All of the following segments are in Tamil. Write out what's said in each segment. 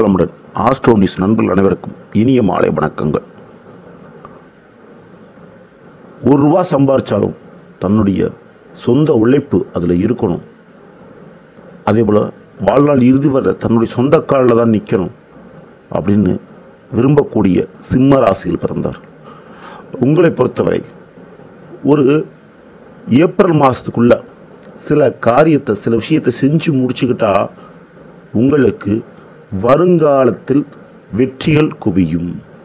வளமுடன் ஆஸ்ட்ரோனிஸ் நண்பர்கள் அனைவருக்கும் இனிய மாலை வணக்கங்கள் ஒரு ரூபா சம்பாரிச்சாலும் தன்னுடைய சொந்த உழைப்பு அதில் இருக்கணும் அதே போல் வாழ்நாள் இறுதி வரை தன்னுடைய சொந்த காலில் தான் நிற்கணும் அப்படின்னு விரும்பக்கூடிய சிம்ம ராசியில் பிறந்தார் உங்களை பொறுத்தவரை ஒரு ஏப்ரல் மாதத்துக்குள்ள சில காரியத்தை சில விஷயத்தை செஞ்சு முடிச்சுக்கிட்டா உங்களுக்கு வருங்காலத்தில் வெற்றிகள் குவியும்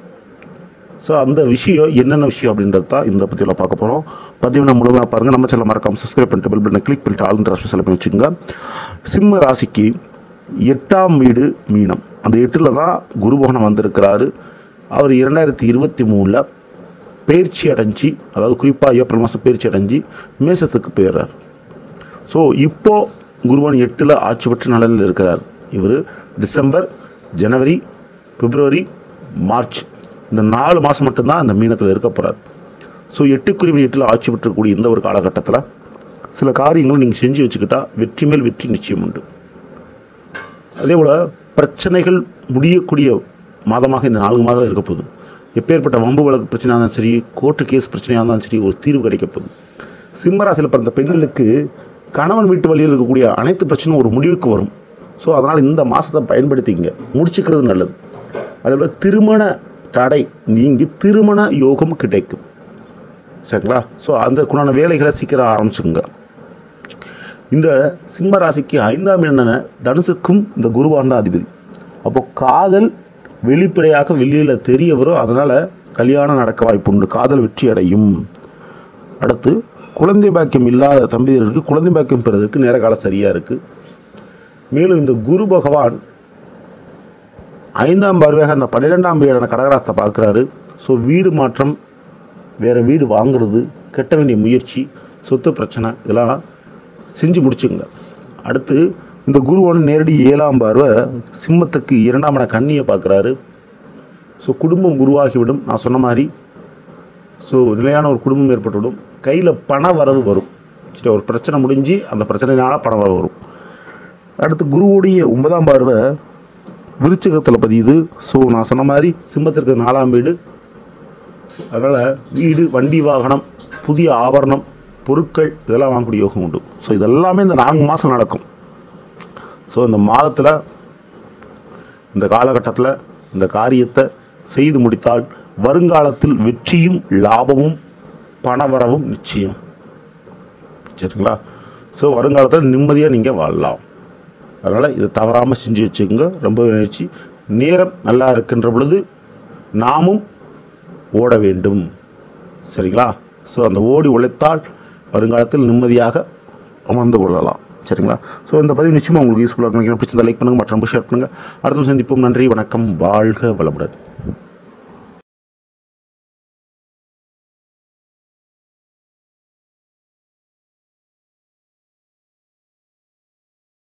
ஸோ அந்த விஷயம் என்னென்ன விஷயம் அப்படின்றது தான் இந்த பற்றியில் பார்க்க போகிறோம் பதிவு நான் முழுமையாக பாருங்கள் நம்ம சேனல் மறக்காம சப்ஸ்கிரைப் பண்ணிட்டு பெல் பட்டனை கிளிக் பண்ணிட்டு ஆளுன்ற ராசி செலவு பண்ணி வச்சுக்கோங்க சிம்ம ராசிக்கு எட்டாம் வீடு மீனம் அந்த எட்டில் தான் குரு பகவான் வந்திருக்கிறாரு அவர் இரண்டாயிரத்தி இருபத்தி மூணில் பயிற்சி அடைஞ்சு அதாவது குறிப்பாக ஏப்ரல் மாதம் பயிற்சி அடைஞ்சு மேசத்துக்கு போயிடுறார் ஸோ இப்போ குருவான் எட்டில் ஆட்சி பெற்ற நிலையில் இருக்கிறார் இவர் டிசம்பர் ஜனவரி பிப்ரவரி மார்ச் இந்த நாலு மாதம் மட்டும்தான் அந்த மீனத்தில் இருக்க போகிறார் ஸோ எட்டுக்குருவி எட்டில் ஆட்சி பெற்றக்கூடிய இந்த ஒரு காலகட்டத்தில் சில காரியங்களை நீங்கள் செஞ்சு வச்சுக்கிட்டா வெற்றி மேல் வெற்றி நிச்சயம் உண்டு அதே போல் பிரச்சனைகள் முடியக்கூடிய மாதமாக இந்த நான்கு மாதம் இருக்க போகுது எப்பேற்பட்ட வம்பு வழக்கு பிரச்சனையாக இருந்தாலும் சரி கோர்ட்டு கேஸ் பிரச்சனையாக இருந்தாலும் சரி ஒரு தீர்வு கிடைக்க போகுது சிம்மராசியில் பிறந்த பெண்களுக்கு கணவன் வீட்டு வழியில் இருக்கக்கூடிய அனைத்து பிரச்சனையும் ஒரு முடிவுக்கு வரும் ஸோ அதனால் இந்த மாதத்தை பயன்படுத்திங்க முடிச்சுக்கிறது நல்லது அதே போல் திருமண தடை நீங்கி திருமண யோகம் கிடைக்கும் சரிங்களா ஸோ அந்த குணான வேலைகளை சீக்கிரம் ஆரம்பிச்சுங்க இந்த சிம்ம ராசிக்கு ஐந்தாம் எண்ணன தனுசுக்கும் இந்த குருவான் தான் அதிபதி அப்போ காதல் வெளிப்படையாக வெளியில் தெரிய வரும் அதனால் கல்யாணம் நடக்க வாய்ப்பு உண்டு காதல் வெற்றி அடையும் அடுத்து குழந்தை பாக்கியம் இல்லாத தம்பதியருக்கு குழந்தை பாக்கியம் பெறுவதற்கு நேர காலம் சரியாக இருக்குது மேலும் இந்த குரு பகவான் ஐந்தாம் பார்வையாக அந்த பன்னிரெண்டாம் வீடான கடகராசத்தை பார்க்குறாரு ஸோ வீடு மாற்றம் வேறு வீடு வாங்குறது கட்ட வேண்டிய முயற்சி சொத்து பிரச்சனை இதெல்லாம் செஞ்சு முடிச்சுங்க அடுத்து இந்த குருவான நேரடி ஏழாம் பார்வை சிம்மத்துக்கு இரண்டாம் இட கண்ணியை பார்க்குறாரு ஸோ குடும்பம் உருவாகிவிடும் நான் சொன்ன மாதிரி ஸோ நிலையான ஒரு குடும்பம் ஏற்பட்டுவிடும் கையில் பண வரவு வரும் சரி ஒரு பிரச்சனை முடிஞ்சு அந்த பிரச்சனையினால பண வரவு வரும் அடுத்து குருவுடைய ஒன்பதாம் பார்வை விருச்சிகத்தில் பதியுது ஸோ நான் சொன்ன மாதிரி சிம்மத்திற்கு நாலாம் வீடு அதனால் வீடு வண்டி வாகனம் புதிய ஆபரணம் பொருட்கள் இதெல்லாம் வாங்கக்கூடிய யோகம் உண்டு ஸோ இதெல்லாமே இந்த நான்கு மாதம் நடக்கும் ஸோ இந்த மாதத்தில் இந்த காலகட்டத்தில் இந்த காரியத்தை செய்து முடித்தால் வருங்காலத்தில் வெற்றியும் லாபமும் பணவரவும் நிச்சயம் சரிங்களா ஸோ வருங்காலத்தில் நிம்மதியாக நீங்கள் வாழலாம் அதனால் இதை தவறாமல் செஞ்சு வச்சுக்கோங்க ரொம்ப முயற்சி நேரம் நல்லா இருக்கின்ற பொழுது நாமும் ஓட வேண்டும் சரிங்களா ஸோ அந்த ஓடி உழைத்தால் வருங்காலத்தில் நிம்மதியாக அமர்ந்து கொள்ளலாம் சரிங்களா ஸோ இந்த பதிவு நிச்சயமாக உங்களுக்கு யூஸ்ஃபுல்லாக இருக்கும் பிடிச்சிருந்தா லைக் பண்ணுங்கள் மற்றும் ஷேர் பண்ணுங்கள் அடுத்த சந்திப்போம் நன்றி வணக்கம் வாழ்க வளமுடன்